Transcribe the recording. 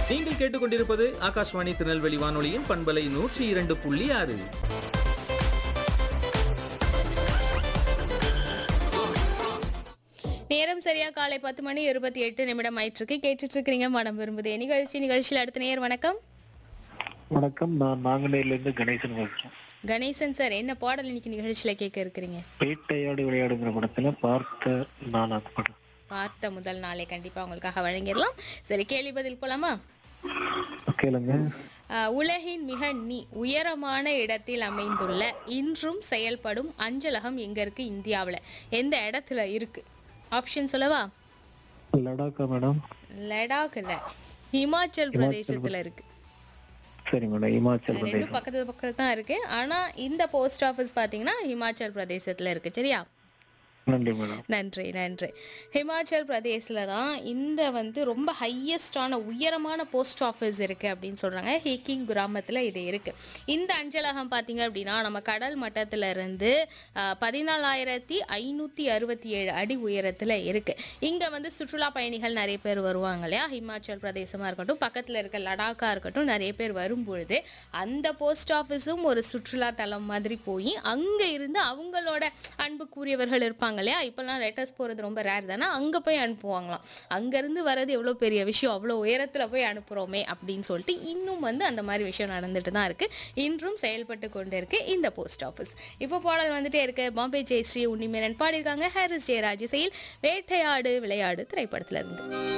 நீங்கள் கேட்டுக்கொண்டிருப்பது ஆகாஷ்வாணி திருநெல்வேலி வானொலியின் பண்பலை நூற்றி இரண்டு புள்ளி ஆறு நேரம் சரியா காலை பத்து மணி இருபத்தி எட்டு நிமிடம் ஆயிட்டிருக்கு கேட்டுட்டு இருக்கிறீங்க மனம் விரும்புதே நிகழ்ச்சி நிகழ்ச்சியில் அடுத்த நேர் வணக்கம் வணக்கம் நான் நாங்குநேரில இருந்து கணேசன் பேசுறேன் கணேசன் சார் என்ன பாடல் இன்னைக்கு நிகழ்ச்சியில கேட்க இருக்கிறீங்க பேட்டையாடு விளையாடுங்கிற படத்துல பார்த்த நான் அந்த படம் பார்த்த முதல் நாளே கண்டிப்பா உங்களுக்காக வழங்கிடலாம் சரி கேள்வி பதில் போலாமா கேளுங்க ஆஹ், உலகின் மிக நீ உயரமான இடத்தில் அமைந்துள்ள இன்றும் செயல்படும் அஞ்சலகம் எங்க இருக்கு இந்தியாவுல எந்த இடத்துல இருக்கு ஆப்ஷன் சொல்லவா லடாக்கா மேடம் லடாக் இல்ல ஹிமாச்சல் பிரதேசத்துல இருக்கு சரி மேடம் இமாச்சல் ரெண்டும் பிரதேசம் பக்கத்து பக்கத்துல தான் இருக்கு ஆனா இந்த போஸ்ட் ஆபீஸ் பாத்தீங்கன்னா ஹிமாச்சல் பிரதேசத்துல இருக்கு சரியா நன்றி மேடம் நன்றி நன்றி ஹிமாச்சல் பிரதேசில் தான் இந்த வந்து ரொம்ப ஹையஸ்டான உயரமான போஸ்ட் ஆஃபீஸ் இருக்குது அப்படின்னு சொல்கிறாங்க ஹேக்கிங் கிராமத்தில் இது இருக்குது இந்த அஞ்சலகம் பார்த்தீங்க அப்படின்னா நம்ம கடல் மட்டத்துல இருந்து ஆஹ், பதினாலாயிரத்தி ஐநூற்றி அறுபத்தி ஏழு அடி உயரத்தில் இருக்குது இங்கே வந்து சுற்றுலா பயணிகள் நிறைய பேர் வருவாங்க இல்லையா ஹிமாச்சல் பிரதேசமாக இருக்கட்டும் பக்கத்தில் இருக்க லடாக்கா இருக்கட்டும் நிறைய பேர் வரும்பொழுது அந்த போஸ்ட் ஆஃபீஸும் ஒரு சுற்றுலா தலம் மாதிரி போய் அங்கே இருந்து அவங்களோட அன்புக்குரியவர்கள் இருப்பாங்க இல்லையா இப்போல்லாம் லெட்டர்ஸ் போகிறது ரொம்ப ரேர் தானே அங்கே போய் அனுப்புவாங்களாம் அங்கேருந்து வர்றது எவ்வளோ பெரிய விஷயம் அவ்வளோ உயரத்தில் போய் அனுப்புகிறோமே அப்படின்னு சொல்லிட்டு இன்னும் வந்து அந்த மாதிரி விஷயம் நடந்துட்டு தான் இருக்குது இன்றும் செயல்பட்டு கொண்டு இருக்கு இந்த போஸ்ட் ஆஃபீஸ் இப்போ பாடல் வந்துட்டே இருக்கு பாம்பே ஜெயஸ்ரீ உன்னிமேனன் பாடியிருக்காங்க ஹாரிஸ் ஜெயராஜ் இசையில் வேட்டையாடு விளையாடு திரைப்படத்துல இருந்து